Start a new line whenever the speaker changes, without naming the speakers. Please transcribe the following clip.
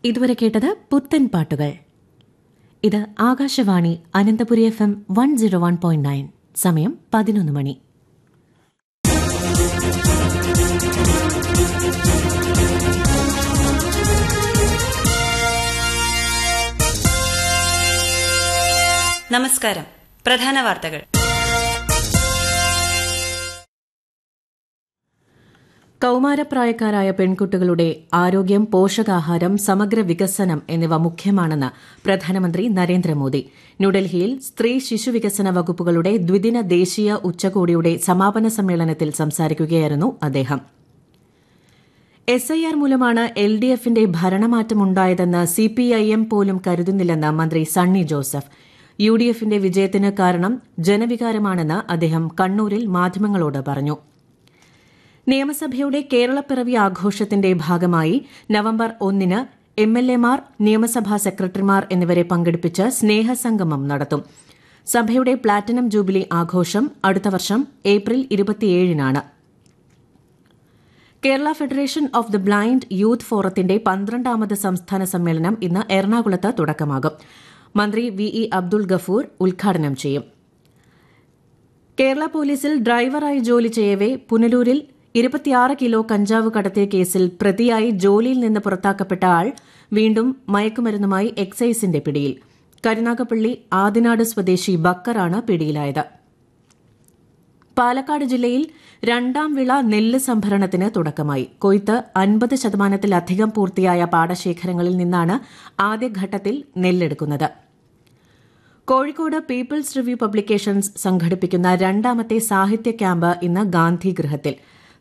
ഇതുവരെ കേട്ടത് പുത്തൻ പാട്ടുകൾ ഇത് Akashvani Ananthapuri F M one zero one point nine സമയം പതിനൊന്ന് മണി
നമസ്കാരം പ്രധാന വാർത്തകൾ
കൌമാരപ്രായക്കാരായ പെൺകുട്ടികളുടെ ആരോഗ്യം പോഷകാഹാരം സമഗ്ര വികസനം എന്നിവ മുഖ്യമാണെന്ന് പ്രധാനമന്ത്രി നരേന്ദ്രമോദി ന്യൂഡൽഹിയിൽ സ്ത്രീ ശിശു വികസന വകുപ്പുകളുടെ ദ്വിദിന ദേശീയ ഉച്ചകോടിയുടെ സമാപന സമ്മേളനത്തിൽ സംസാരിക്കുകയായിരുന്നു അദ്ദേഹം എസ് ഐ ആർ മൂലമാണ് എൽ ഡി എഫിന്റെ ഭരണമാറ്റമുണ്ടായതെന്ന് സി പി ഐ എം പോലും കരുതുന്നില്ലെന്ന് മന്ത്രി സണ്ണി ജോസഫ് യു ഡി എഫിന്റെ വിജയത്തിന് കാരണം ജനവികാരമാണെന്ന് അദ്ദേഹം കണ്ണൂരിൽ മാധ്യമങ്ങളോട് പറഞ്ഞു നിയമസഭയുടെ കേരളപ്പിറവി ആഘോഷത്തിന്റെ ഭാഗമായി നവംബർ ഒന്നിന് എം എൽ എമാർ നിയമസഭാ സെക്രട്ടറിമാർ എന്നിവരെ പങ്കെടുപ്പിച്ച് സ്നേഹസംഗമം നടത്തും സഭയുടെ പ്ലാറ്റിനം ജൂബിലി ആഘോഷം അടുത്ത വർഷം ഏപ്രിൽ ഇരുപത്തിയേഴിനാണ് Kerala federation of the blind youth ഫോറത്തിന്റെ പന്ത്രണ്ടാമത് സംസ്ഥാന സമ്മേളനം ഇന്ന് എറണാകുളത്ത് തുടക്കമാകും മന്ത്രി വി ഇ അബ്ദുൾ ഗഫൂർ ഉദ്ഘാടനം ചെയ്യും കേരള പോലീസിൽ ഡ്രൈവറായി ജോലി ചെയ്യവെ പുനലൂരിൽ ഇരുപത്തിയാറ് കിലോ കഞ്ചാവ് കടത്തിയ കേസിൽ പ്രതിയായി ജോലിയിൽ നിന്ന് പുറത്താക്കപ്പെട്ട ആൾ വീണ്ടും മയക്കുമരുന്നുമായി എക്സൈസിന്റെ പിടിയിൽ കരുനാഗപ്പള്ളി ആദിനാട് സ്വദേശി ബക്കറാണ് പിടിയിലായത് പാലക്കാട് ജില്ലയിൽ രണ്ടാം വിള നെല്ല് സംഭരണത്തിന് തുടക്കമായി കൊയ്ത്ത് അൻപത് ശതമാനത്തിലധികം പൂർത്തിയായ പാടശേഖരങ്ങളിൽ നിന്നാണ് ആദ്യഘട്ടത്തിൽ നെല്ലെടുക്കുന്നത് കോഴിക്കോട് പീപ്പിൾസ് റിവ്യൂ പബ്ലിക്കേഷൻസ് സംഘടിപ്പിക്കുന്ന രണ്ടാമത്തെ സാഹിത്യ ക്യാമ്പ് ഇന്ന് ഗാന്ധിഗൃഹത്തിൽ